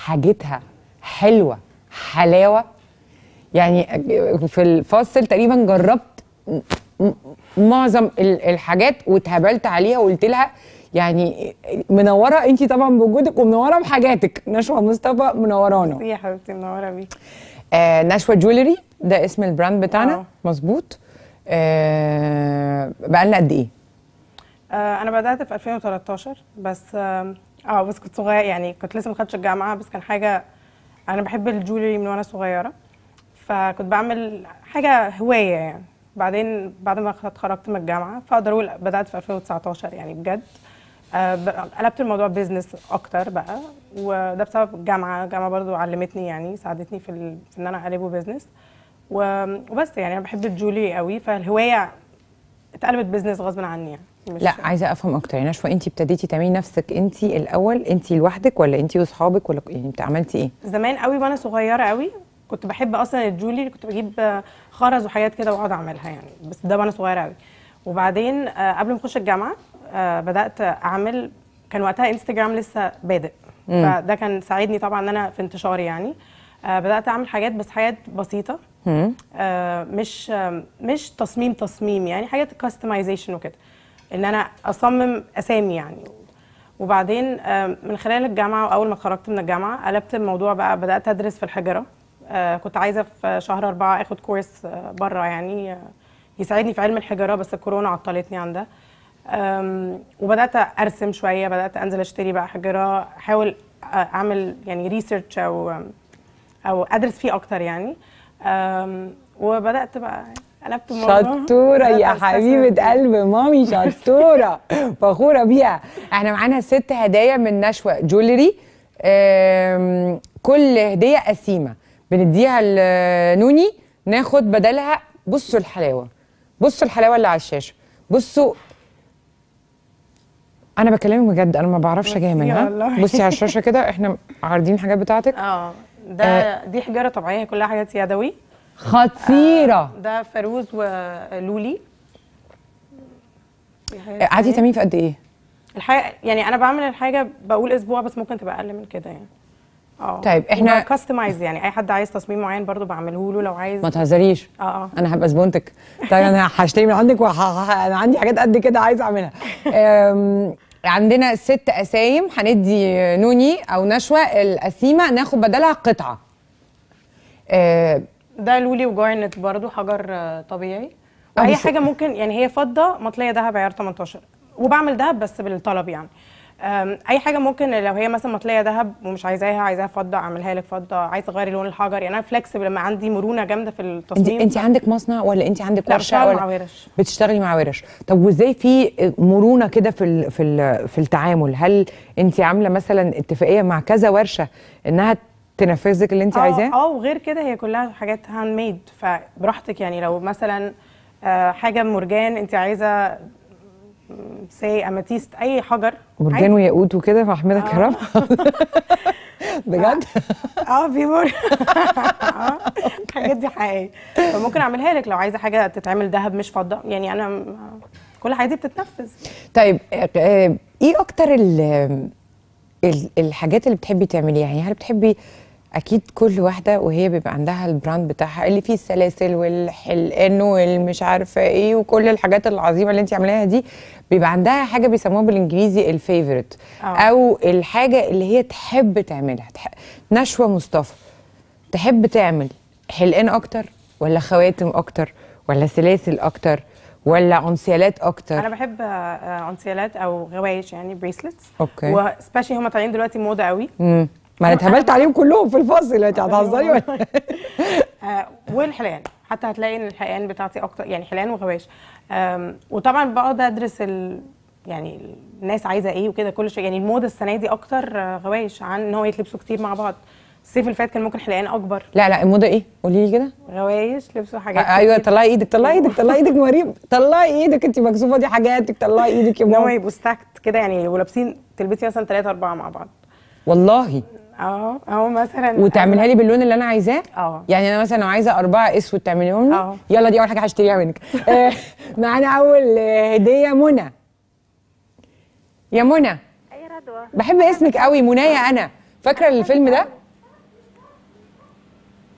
حاجتها حلوه حلاوه يعني في الفاصل تقريبا جربت م- م- معظم ال- الحاجات واتهبلت عليها وقلت لها يعني منوره انت طبعا بوجودك ومنوره بحاجاتك نشوى مصطفى منورانا يا حبيبتي منوره بيك آه نشوى جولري ده اسم البراند بتاعنا آه. مظبوط آه بقالنا قد ايه آه انا بدات في 2013 بس اه آه، بس كنت صغيره يعني كنت لسه ما خدتش الجامعه بس كان حاجه انا بحب الجولري من وانا صغيره فكنت بعمل حاجه هوايه يعني بعدين بعد ما اتخرجت من الجامعه فاقدر اقول بدات في 2019 يعني بجد آه، ب- قلبت الموضوع بيزنس اكتر بقى وده بسبب الجامعه الجامعه برضو علمتني يعني ساعدتني في, ال... في ان انا اقلبه بيزنس و- وبس يعني انا بحب الجولري قوي فالهوايه اتقلبت بيزنس غصب عني يعني مش لا عايزه افهم اكتر يعني نشوى انت ابتديتي تعملي نفسك انت الاول انت لوحدك ولا انت واصحابك ولا يعني انت عملتي ايه زمان قوي وانا صغيره قوي كنت بحب اصلا الجولري كنت بجيب آه، خرز وحاجات كده واقعد اعملها يعني بس ده وانا صغيره قوي وبعدين آه، قبل ما اخش الجامعه آه، بدات اعمل كان وقتها انستجرام لسه بادئ فده كان ساعدني طبعا ان انا في انتشاري يعني آه، بدات اعمل حاجات بس حاجات بسيطه آه، مش آه، مش تصميم تصميم يعني حاجات كاستمايزيشن وكده ان انا اصمم اسامي يعني وبعدين آه، من خلال الجامعه واول ما اتخرجت من الجامعه قلبت الموضوع بقى بدات ادرس في الحجره آه، كنت عايزه في شهر أربعة اخد كورس آه، بره يعني آه، يساعدني في علم الحجاره بس الكورونا عطلتني عن ده آم، وبدات ارسم شويه بدات انزل اشتري بقى حجره احاول آه، اعمل يعني ريسيرش او او ادرس فيه اكتر يعني آم، وبدات بقى قلبت الموضوع شطوره بدأت يا أستثمر حبيبه فيه. قلب مامي شطوره فخوره بيها احنا معانا ست هدايا من نشوى جولري آم، كل هديه قسيمه بنديها لنوني ناخد بدلها بصوا الحلاوه بصوا الحلاوه اللي على الشاشه بصوا انا بكلمك بجد انا ما بعرفش ميرسي اجامل ها والله. بصي على الشاشه كده احنا عارضين الحاجات بتاعتك اه ده دي حجاره طبيعيه كلها حاجات يدوي خطيره ده فيروز ولولي دي حاجات قعدتي تانية. تعملي في قد ايه الحاجه يعني انا بعمل الحاجه بقول اسبوع بس ممكن تبقى اقل من كده يعني اه طيب، إحنا- كاستمايز يعني اي حد عايز تصميم معين برضو بعمله له لو عايز ما تهزريش اه اه انا هبقى زبونتك طيب انا هشتري من عندك وح... انا عندي حاجات قد كده عايزه اعملها أم... عندنا ست قسايم هندي نوني او نشوى القسيمه ناخد بدلها قطعه أه... ده لولي وجارنت برضو حجر آه، طبيعي آه، واي بس- حاجه ممكن يعني هي فضه مطليه دهب عيار 18 وبعمل دهب بس بالطلب يعني أم، اي حاجه ممكن لو هي مثلا مطليه دهب ومش عايزاها عايزاها فضه اعملها لك فضه عايزه تغيري لون الحجر يعني انا فلكسبل لما عندي مرونه جامده في انت التصميم انت عندك مصنع ولا انت عندك لا ورشه بشتغل ولا مع ورش بتشتغلي مع ورش طب وازاي في مرونه كده في ال... في ال... في التعامل هل انت عامله مثلا اتفاقيه مع كذا ورشه انها تنفذك اللي انت اه عايزاه اه وغير كده هي كلها حاجات هاند ميد فبراحتك يعني لو مثلا آه، حاجه مرجان انت عايزه سي اماتيست اي حجر مرجان وياقوت وكده فاحمدك يا رب بجد اه في مر آه، الحاجات دي حقيقيه فممكن اعملها لك لو عايزه حاجه تتعمل ذهب مش فضه يعني انا م- كل حاجه دي بتتنفذ طيب آه، آه، ايه اكتر ال ال- الحاجات اللي بتحبي تعمليها يعني هل بتحبي اكيد كل واحده وهي بيبقى عندها البراند بتاعها اللي فيه السلاسل والحلقان والمش عارفه ايه وكل الحاجات العظيمه اللي انت عاملاها دي بيبقى عندها حاجه بيسموها بالانجليزي الفيفورت آه. او الحاجه اللي هي تحب تعملها تح... نشوى مصطفى تحب تعمل حلقان اكتر ولا خواتم اكتر ولا سلاسل اكتر ولا عنسيالات اكتر انا بحب آه، انسيالات او غوايش يعني بريسلتس أوكي. وسبيشلي هم طالعين دلوقتي موضه قوي امم ما انا اتهبلت عليهم كلهم في الفصل انت هتهزري ولا آه، والحلقان حتى هتلاقي ان الحلقان بتاعتي اكتر يعني حلقان وغواش آم، وطبعا بقعد ادرس ال يعني الناس عايزه ايه وكده كل شيء يعني الموضه السنه دي اكتر آه، غوايش عن ان هو يتلبسوا كتير مع بعض الصيف اللي فات كان ممكن حلقان اكبر لا لا الموضه ايه قولي لي كده غوايش لبسوا حاجات ايوه كتير. طلعي ايدك طلعي ايدك طلعي ايدك مريم طلعي ايدك انت مكسوفه دي حاجاتك طلعي ايدك يا ان هم ماما يبقوا ستاكت كده يعني ولابسين تلبسي مثلا ثلاثة أربعة مع بعض والله اه اهو مثلا وتعملها لي باللون اللي انا عايزاه اه يعني انا مثلا لو عايزه اربعه اسود تعمليهم لي اه. يلا دي اول حاجه هشتريها منك آه، معانا اول آه، هديه منى يا منى اي رضوى بحب اسمك قوي منايا انا فاكره الفيلم ده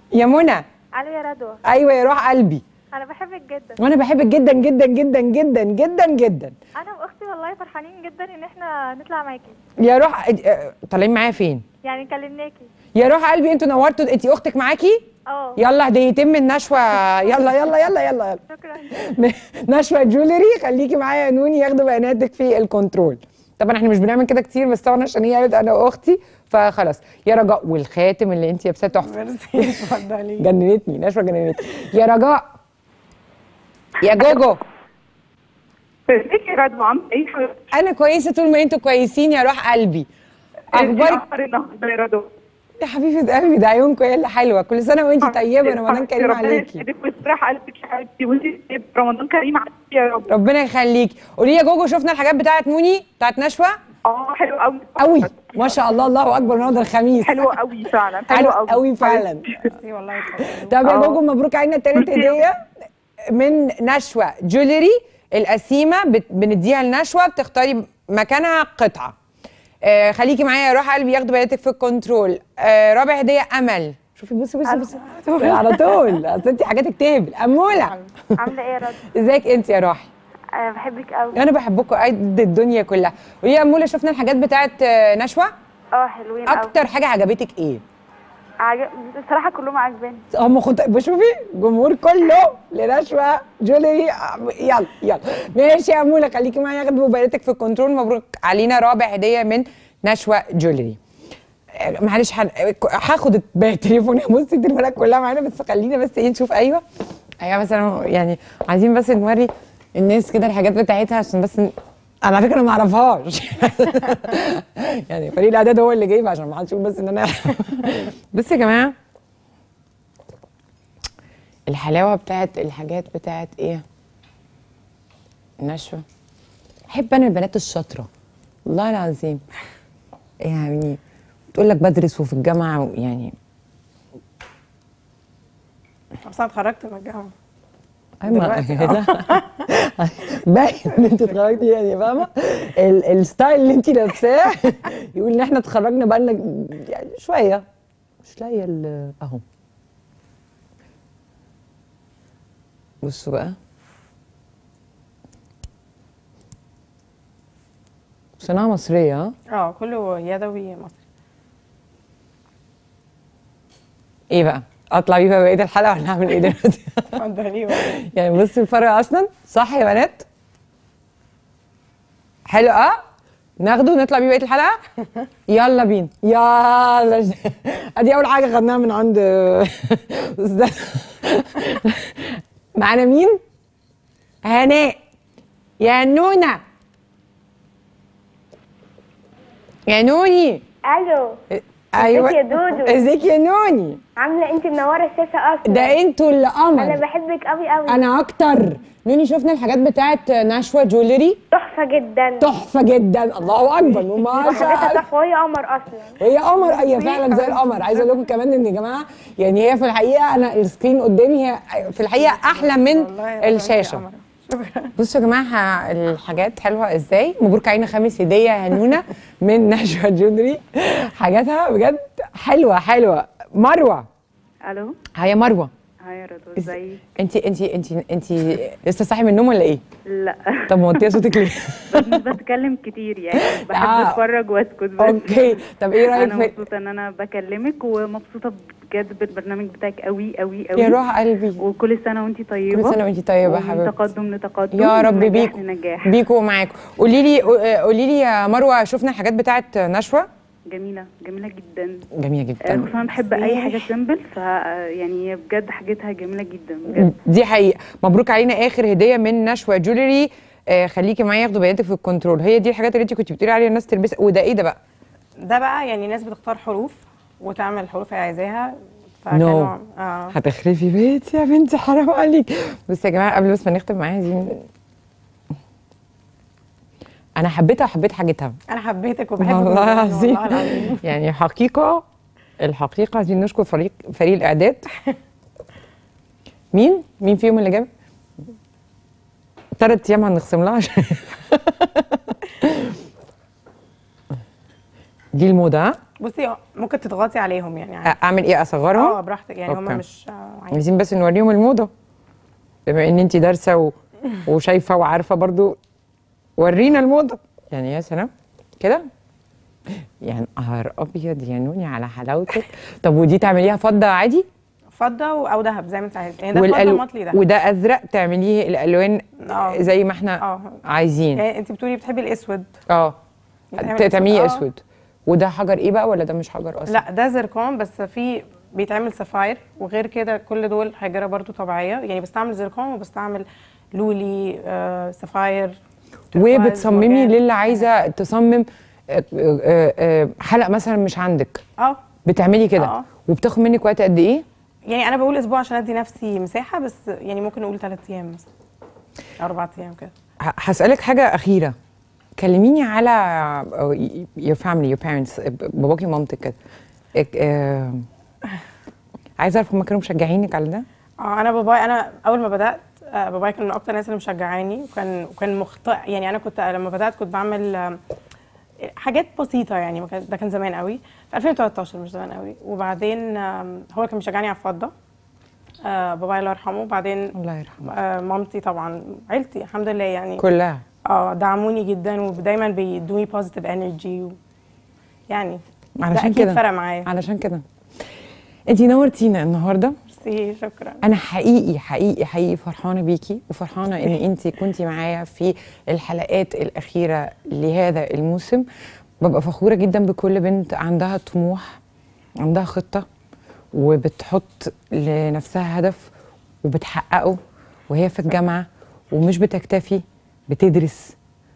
يا منى الو يا رضوى ايوه يا روح قلبي انا بحبك جدا وانا بحبك جدا جدا جدا جدا جدا جدا انا واختي والله فرحانين جدا ان احنا نطلع معاكي يا روح آه، طالعين معايا فين يعني كلمناكي يا روح قلبي انتوا نورتوا انت اختك معاكي اه يلا هديتين من نشوه يلا يلا يلا يلا يلا شكرا نشوه جولري خليكي معايا يا نوني ياخدوا بياناتك في الكنترول طبعا احنا مش بنعمل كده كتير بس طبعا عشان هي قالت انا واختي فخلاص يا رجاء والخاتم اللي انت لابساه تحفه ميرسي اتفضلي جننتني نشوه جننتني يا رجاء يا جوجو ازيك يا رضوى عامله ايه حبيبتي؟ انا كويسه طول ما انتوا كويسين يا روح قلبي اخبارك اخبار النهارده يا رضوى يا حبيبه قلبي ده عيونكم هي اللي حلوه كل سنه وانت طيبه رمضان كريم ربنا عليكي يسعدك ويفرح قلبك يا حبيبتي وانت طيبة. رمضان كريم عليكي يا رب ربنا يخليكي قولي لي يا جوجو شفنا الحاجات بتاعت موني بتاعت نشوه اه حلو قوي قوي ما شاء الله الله اكبر النهارده الخميس حلو قوي فعلا حلو حلو قوي قوي فعلا ميرسي والله اتفضلي طب يا آه. جوجو مبروك علينا تالت ميرسي. هديه من نشوه جولري القسيمه بت- بنديها لنشوه بتختاري مكانها قطعه آه خليكي معايا يا روح قلبي ياخدوا بياناتك في الكنترول آه رابع هديه امل شوفي بصي بصي بصي على طول اصل انت حاجاتك تهبل اموله عامله ايه يا رضوى ازيك انت يا روحي انا بحبك قوي انا بحبكم قد الدنيا كلها وهي يا اموله شفنا الحاجات بتاعت آه، نشوه اه حلوين قوي اكتر حاجه عجبتك ايه عجب... بصراحه كلهم عاجباني هم خد بشوفي الجمهور كله لنشوه جولري يلا يلا ماشي يا اموله خليكي معايا ياخد موبايلاتك في الكنترول مبروك علينا رابع هديه من نشوه جولري آه، معلش هن- هاخد التليفون بصي التليفونات كلها معانا بس خلينا بس ايه نشوف ايوه ايوه مثلا يعني عايزين بس نوري الناس كده الحاجات بتاعتها عشان بس ن- انا على فكره ما اعرفهاش يعني فريق الاعداد هو اللي جايب عشان ما حدش يقول بس ان انا بصوا يا جماعه الحلاوه بتاعت الحاجات بتاعت ايه نشوه احب انا البنات الشاطره والله العظيم يعني تقول لك بدرس وفي الجامعه يعني اصلا اتخرجت من الجامعه أيوة ما- دلوقتي، لا. باين ان انت اتخرجتي يعني فاهمه ال- الستايل اللي انت لابساه يقول ان احنا اتخرجنا بقالنا يعني شويه مش لاقيه ال- اهو بصوا بقى صناعه مصريه ها اه كله يدوي مصري ايه بقى اطلع بيه بقى بقيه الحلقه ولا اعمل ايه دلوقتي اتفضلي والله. يعني بصي الفرق اصلا صح يا بنات حلو اه ناخده ونطلع بيه بقيه الحلقه يلا بينا يلا ادي اول حاجه خدناها من عند استاذ معانا مين هناء يا نونا يا نوني الو ايوه ازيك يا دودو؟ ازيك يا نوني عامله انت منوره الشاشه اصلا ده انتوا اللي قمر انا بحبك قوي قوي انا اكتر نوني شفنا الحاجات بتاعت نشوة جولري تحفه جدا تحفه جدا الله اكبر وما شاء وحاجاتها الله تحفه وهي قمر اصلا هي قمر هي فعلا زي القمر عايزه اقول لكم كمان ان يا جماعه يعني هي في الحقيقه انا السكرين قدامي هي في الحقيقه احلى من والله يا الشاشه قمر. شكرا بصوا يا جماعه ه- الحاجات حلوه ازاي مبروك علينا خامس هديه يا هنونه من نشوة جولري حاجاتها بجد حلوه حلوه مروه الو هيا مروه هاي يا رضوى إز- ازيك انت انت انت انت لسه صاحي من النوم ولا ايه لا طب موطيه صوتك ليه بس مش بتكلم كتير يعني بحب آه. اتفرج واسكت بس اوكي طب ايه رايك انا في مبسوطه ان انا بكلمك ومبسوطه بجد بالبرنامج بتاعك قوي قوي قوي يا روح قلبي وكل سنه وانت طيبه كل سنه وانت طيبه يا ومن حبيبتي تقدم لتقدم يا رب ونجاح بيكو لنجاح بيكو ومعاكم قولي لي قولي لي يا مروه شفنا الحاجات بتاعت نشوه جميله جميله جدا جميله آه، جدا خصوصا بحب اي حاجه سيمبل ف آه، يعني بجد حاجتها جميله جدا بجد دي حقيقه مبروك علينا اخر هديه من نشوه جولري آه خليكي معايا ياخدوا بياناتك في الكنترول هي دي الحاجات اللي انت كنت بتقولي عليها الناس تلبسها وده ايه ده بقى ده بقى يعني ناس بتختار حروف وتعمل الحروف اللي عايزاها No. فكانوا اه هتخرفي بيتي يا بنتي حرام عليك بس يا جماعه قبل بس ما نختم معايا عايزين انا حبيتها وحبيت حاجتها انا حبيتك وبحبك والله من زمان، العظيم والله العظيم يعني حقيقة الحقيقة عايزين نشكر فريق فريق الإعداد مين؟ مين فيهم اللي جاب؟ ثلاث أيام هنخصم لها عشان دي الموضة ها؟ بصي هو ممكن تضغطي عليهم يعني عادي. اعمل ايه اصغرهم اه براحتك يعني هم أوكي. مش آه، عادي. عايزين بس نوريهم الموضه بما ان انت دارسه و... وشايفه وعارفه برضو ورينا الموضه يعني يا سلام كده يعني نهار ابيض يا نوني على حلاوتك طب ودي تعمليها فضه عادي فضه و- او ذهب زي ما انت عايز يعني ده فضه مطلي ده وده ازرق تعمليه الالوان اه. زي ما احنا اه. عايزين يعني انت بتقولي بتحبي الاسود اه يتعمل ت- تعمليه أسود. اه. اسود وده حجر ايه بقى ولا ده مش حجر اصلا لا ده زركون بس في بيتعمل سفاير وغير كده كل دول حجره برضو طبيعيه يعني بستعمل زركون وبستعمل لولي آه سفاير تركواز، وبتصممي مرجان. للي عايزه تصمم آه، آه، آه، حلقه مثلا مش عندك اه بتعملي كده اه. وبتاخد منك وقت قد ايه يعني انا بقول اسبوع عشان ادي نفسي مساحه بس يعني ممكن نقول ثلاث ايام مثلا اربع ايام كده ه- هسألك حاجة أخيرة كلميني على أو y- your family your parents باباكي ومامتك كده إك- آه، عايزة أعرف هما كانوا مشجعينك على ده؟ اه انا بابايا انا اول ما بدات آه، بابايا كان من اكتر الناس اللي مشجعاني وكان وكان مخط يعني انا كنت لما بدات كنت بعمل آم، حاجات بسيطه يعني ما كان- ده كان زمان قوي في 2013 مش زمان قوي وبعدين آم، هو كان مشجعني على الفضه آه، بابايا الله يرحمه وبعدين الله يرحمه آه، مامتي طبعا عيلتي الحمد لله يعني كلها اه دعموني جدا ودايما بيدوني بوزيتيف انرجي يعني ده علشان اكيد كده فرق معايا علشان كده انتي نورتينا النهارده ميرسي شكرا انا حقيقي حقيقي حقيقي فرحانه بيكي وفرحانه ان انت كنتي معايا في الحلقات الاخيره لهذا الموسم ببقى فخوره جدا بكل بنت عندها طموح عندها خطه وبتحط لنفسها هدف وبتحققه وهي في الجامعه ومش بتكتفي بتدرس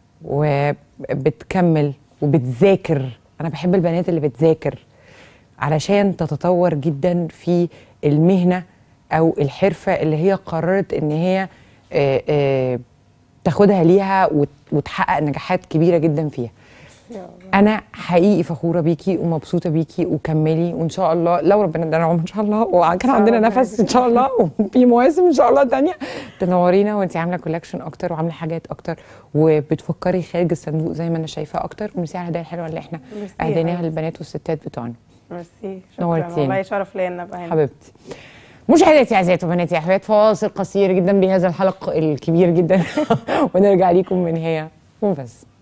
وبتكمل وبتذاكر انا بحب البنات اللي بتذاكر علشان تتطور جدا في المهنه او الحرفه اللي هي قررت ان هي آه، آه، تاخدها ليها وت- وتحقق نجاحات كبيره جدا فيها انا حقيقي فخوره بيكي ومبسوطه بيكي وكملي وان شاء الله لو ربنا ادانا عمر ان شاء الله وكان شاء عندنا الله. نفس ان شاء الله وفي مواسم ان شاء الله تانية تنورينا وانت عامله كولكشن اكتر وعامله حاجات اكتر وبتفكري خارج الصندوق زي ما انا شايفاه اكتر وميرسي على الهدايا الحلوه اللي احنا ميرسي يا اهديناها حبيبتي. للبنات والستات بتوعنا ميرسي شكرا نورتيني. والله شرف ليا ان ابقى هنا حبيبتي مشاهداتي اعزائي وبناتي احبابي فاصل قصير جدا بهذا الحلق الكبير جدا ونرجع ليكم من هي وبس